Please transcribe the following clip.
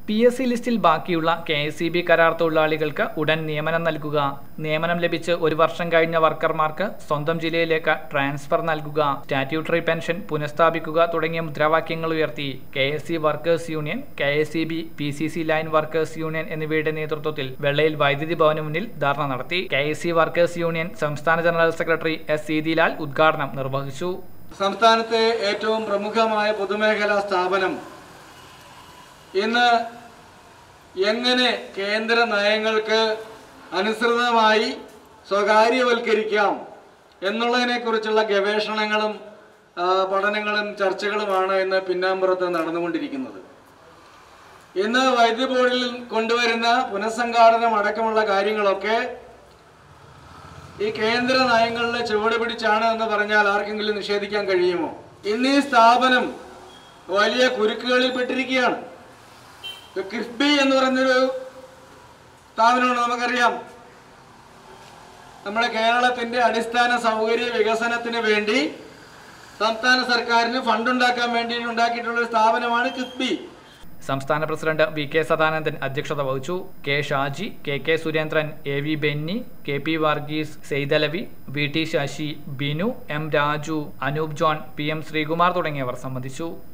P S C ലിസ്റ്റിൽ ബാക്കിയുള്ള K S C B കരാർ തൊഴിലാളികൾക്ക് ഉടൻ നിയമനം നൽകുക നിയമനം ലഭിച്ച് ഒരു വർഷം കഴിഞ്ഞ വർക്കർമാർക്ക് സ്വന്തം ജില്ലയിലേക്ക് ട്രാൻസ്ഫർ നൽകുക സ്റ്റാറ്റ്യൂട്ടറി പെൻഷൻ പുനഃസ്ഥാപിക്കുക തുടങ്ങിയ മുദ്രാവാക്യങ്ങൾ ഉയർത്തി K S C workers union K S C B P C C line workers union എന്നിവയുടെ നേതൃത്വത്തിൽ വെള്ളയിൽ വൈദ്യുതി ഭവന് മുന്നിൽ ധർണ നടത്തി കെ എസ് സി വർക്കേഴ്സ് യൂണിയൻ സംസ്ഥാന ജനറൽ സെക്രട്ടറി എസ് സീതിലാൽ ഉദ്ഘാടനം നിർവഹിച്ചു സംസ്ഥാനത്തെ ഏറ്റവും പ്രമുഖമായ പൊതുമേഖലാ സ്ഥാപനം ഇന്ന് എങ്ങനെ കേന്ദ്ര നയങ്ങൾക്ക് അനുസൃതമായി സ്വകാര്യവൽക്കരിക്കാം എന്നുള്ളതിനെക്കുറിച്ചുള്ള ഗവേഷണങ്ങളും ആ, പഠനങ്ങളും ചർച്ചകളുമാണ് ഇന്ന് പിന്നാമ്പുറത്ത് നടന്നുകൊണ്ടിരിക്കുന്നത് ഇന്ന് വൈദ്യുതി ബോർഡിൽ കൊണ്ടുവരുന്ന പുനഃസംഘാടനം അടക്കമുള്ള കാര്യങ്ങളൊക്കെ ഈ കേന്ദ്ര നയങ്ങളിലെ ചുവട് പിടിച്ചാണ് എന്ന് പറഞ്ഞാൽ ആർക്കെങ്കിലും നിഷേധിക്കാൻ കഴിയുമോ ഇന്ന് ഈ സ്ഥാപനം വലിയ കുരുക്കുകളിൽ പെട്ടിരിക്കുകയാണ് ഇപ്പൊ കിഫ്ബി എന്ന് പറയുന്നൊരു സ്ഥാപനമാണ് നമുക്കറിയാം നമ്മുടെ കേരളത്തിന്റെ അടിസ്ഥാന സൗകര്യ വികസനത്തിന് വേണ്ടി സംസ്ഥാന സർക്കാരിന് ഫണ്ട് ഉണ്ടാക്കാൻ വേണ്ടി ഉണ്ടാക്കിയിട്ടുള്ള ഒരു സ്ഥാപനമാണ് കിഫ്ബി സംസ്ഥാന പ്രസിഡന്റ് വി കെ സദാനന്ദൻ അധ്യക്ഷത വഹിച്ചു K Shaji K K Surendran A V Benny K P Varghese Saithalavi V T Sasi Binu M Raju Anoop John P M Sreekumar തുടങ്ങിയവർ സംബന്ധിച്ചു